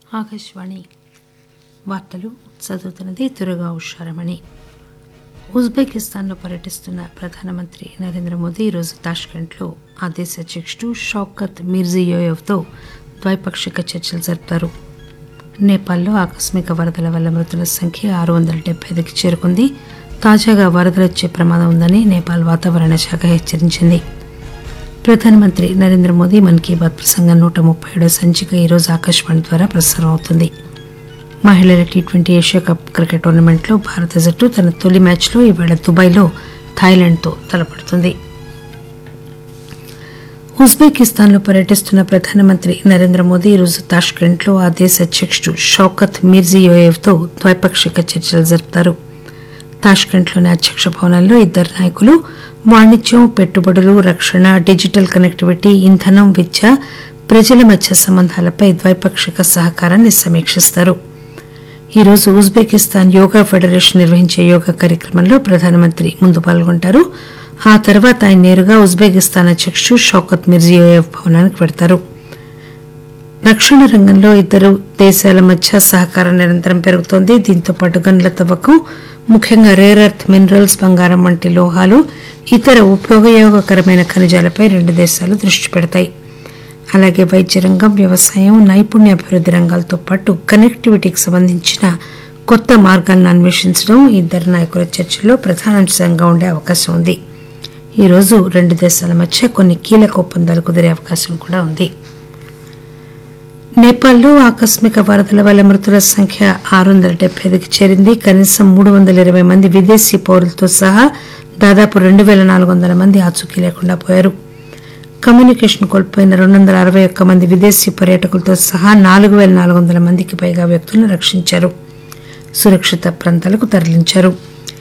ఆకాశవాణి వార్తలు చదువుతున్నది తురగా ఉషారమణి ఉజ్బెకిస్తాన్లో పర్యటిస్తున్న ప్రధానమంత్రి నరేంద్ర మోదీ ఈరోజు తాష్కెంట్లో ఆ దేశ అధ్యక్షుడు షౌకత్ మిర్జియోయెవ్తో ద్వైపాక్షిక చర్చలు జరుపుతారు నేపాల్లో ఆకస్మిక వరదల వల్ల మృతుల సంఖ్య ఆరు వందల డెబ్బై ఐదుకి చేరుకుంది తాజాగా వరదలు వచ్చే ప్రమాదం ఉందని నేపాల్ వాతావరణ శాఖ హెచ్చరించింది ప్రధానమంత్రి నరేంద్ర మోదీ మన్ కీ బాత్ ప్రసంగం నూట ముప్పై ఏడో సంచిక ఈరోజు ఆకాశవాణి ద్వారా ప్రసారం అవుతుంది మహిళల T twenty Asia cup cricket టోర్నమెంట్లో భారత జట్టు తన తొలి మ్యాచ్లో ఈవేళ దుబాయ్లో థాయిలాండ్తో తలపడుతుంది ఉజ్బెకిస్తాన్లో పర్యటిస్తున్న ప్రధానమంత్రి నరేంద్ర మోదీ ఈరోజు తాష్కెంట్లో ఆ దేశ అధ్యక్షుడు షౌకత్ మిర్జియోయేవ్తో ద్వైపాక్షిక చర్చలు జరుపుతారు తాష్కెంట్లోని అధ్యక్ష భవనంలో ఇద్దరు నాయకులు వాణిజ్యం పెట్టుబడులు రక్షణ డిజిటల్ కనెక్టివిటీ ఇంధనం విద్య ప్రజల మధ్య సంబంధాలపై ద్వైపాక్షిక సహకారాన్ని సమీక్షిస్తారు ఈరోజు ఉజ్బెకిస్తాన్ యోగా ఫెడరేషన్ నిర్వహించే యోగా కార్యక్రమంలో ప్రధానమంత్రి ముందు పాల్గొంటారు ఆ తర్వాత ఆయన నేరుగా ఉజ్బెకిస్తాన్ అధ్యక్షుడు షౌకత్ మిర్జియోయేవ్ భవనానికి వెడతారు రక్షణ రంగంలో ఇద్దరు దేశాల మధ్య సహకారం నిరంతరం పెరుగుతోంది దీంతో పాటు గనుల తవ్వకం ముఖ్యంగా రేర్ ఎర్త్ మినరల్స్ బంగారం వంటి లోహాలు ఇతర ఉపయోగకరమైన ఖనిజాలపై రెండు దేశాలు దృష్టి పెడతాయి అలాగే వైద్య రంగం వ్యవసాయం నైపుణ్యాభివృద్ధి రంగాలతో పాటు కనెక్టివిటీకి సంబంధించిన కొత్త మార్గాలను అన్వేషించడం ఇద్దరు నాయకుల చర్చల్లో ప్రధాన అంశంగా ఉండే అవకాశం ఉంది ఈరోజు రెండు దేశాల మధ్య కొన్ని కీలక ఒప్పందాలు కుదిరే అవకాశం కూడా ఉంది నేపాల్లో ఆకస్మిక వరదల వల్ల మృతుల సంఖ్య ఆరు వందల డెబ్బై ఐదుకి చేరింది కనీసం మూడు వందల ఇరవై మంది విదేశీ పౌరులతో సహా దాదాపు రెండు వేల నాలుగు వందల మంది ఆచూకీ లేకుండా పోయారు కమ్యూనికేషన్ కోల్పోయిన రెండు వందల అరవై ఒక్క మంది విదేశీ పర్యాటకులతో సహా నాలుగు వేల నాలుగు వందల మందికి పైగా వ్యక్తులను రక్షించారు సురక్షిత ప్రాంతాలకు తరలించారు